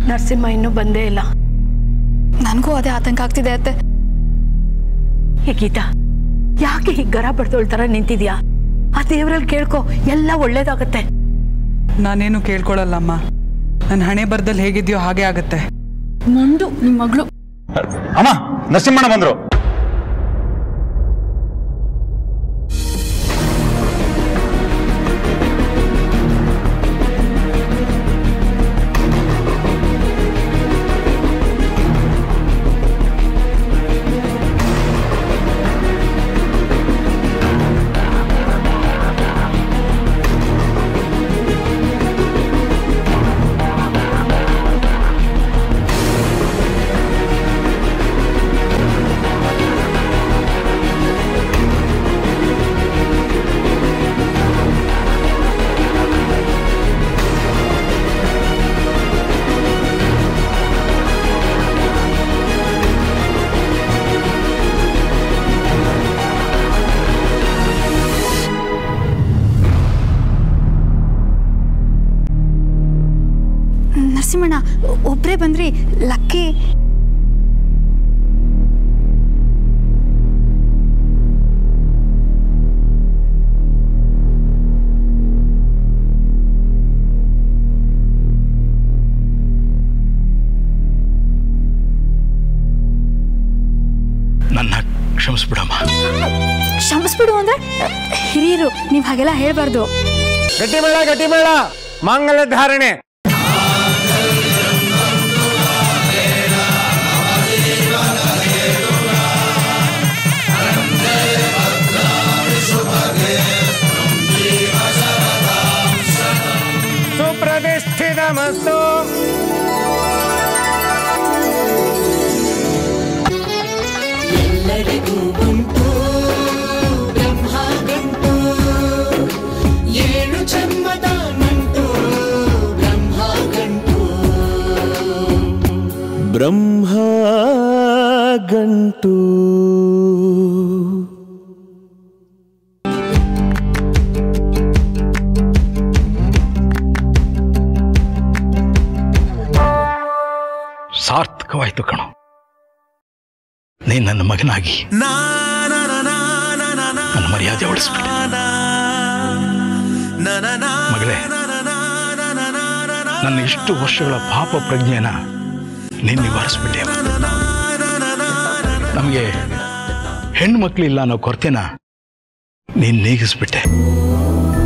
ನರಸಿಂಹ ಇನ್ನೂ ಬಂದೇ ಇಲ್ಲ ನನಗೂ ಅದೇ ಆತಂಕ ಆಗ್ತಿದೆ ಅತ್ತೆ ಏ ಗೀತಾ ಯಾಕೆ ಹೀಗೆ ಗರ ಬಡ್ದೋಳ್ ನಿಂತಿದ್ಯಾ ಆ ದೇವರಲ್ಲಿ ಕೇಳ್ಕೊ ಎಲ್ಲ ಒಳ್ಳೇದಾಗತ್ತೆ ನಾನೇನು ಕೇಳ್ಕೊಳಲ್ಲಮ್ಮ ನನ್ನ ಹಣೆ ಬರ್ದಲ್ಲಿ ಹೇಗಿದೆಯೋ ಹಾಗೆ ಆಗತ್ತೆ ನಂದು ನಿಮ್ಮ ಮಗಳು ಅಮ್ಮ ನರಸಿಂಹಣ್ಣ ಬಂದ್ರು ನರಸಿಂಹಣ್ಣ ಒಬ್ಬರೇ ಬಂದ್ರಿ ಲಕ್ಕಿ ನನ್ನ ಕ್ಷಮಿಸ್ಬಿಡಮ್ಮ ಕ್ಷಮಿಸ್ಬಿಡು ಅಂದ್ರೆ ಹಿರಿಯರು ನೀವು ಹಾಗೆಲ್ಲ ಹೇಳ್ಬಾರ್ದು ಗಟ್ಟಿ ಮೇಳ ಗಟ್ಟಿ ಮೇಳ ಮಾಂಗಲ್ಯ ಧಾರಣೆ ಸುಪ್ರತಿಷ್ಠಿತಮಸ್ತು ಬ್ರಹ್ಮ ಗಂಟು ಸಾರ್ಥಕವಾಯ್ತು ಕಣೋ ನೀನ್ ನನ್ನ ಮಗನಾಗಿ ನನ್ನ ಮರ್ಯಾದೆ ಉಳಿಸ್ಬಿಟ್ಟೆ ಮಗಳೇ ನನ್ನ ಇಷ್ಟು ವರ್ಷಗಳ ಪಾಪ ಪ್ರಜ್ಞೆನ ನೀನ್ ನಿವಾರಿಸ್ಬಿಟ್ಟೆ ನಮಗೆ ಹೆಣ್ಣು ಮಕ್ಕಳಿಲ್ಲ ಅನ್ನೋ ಕೊರತೆನ ನೀನ್ ನೀಗಿಸ್ಬಿಟ್ಟೆ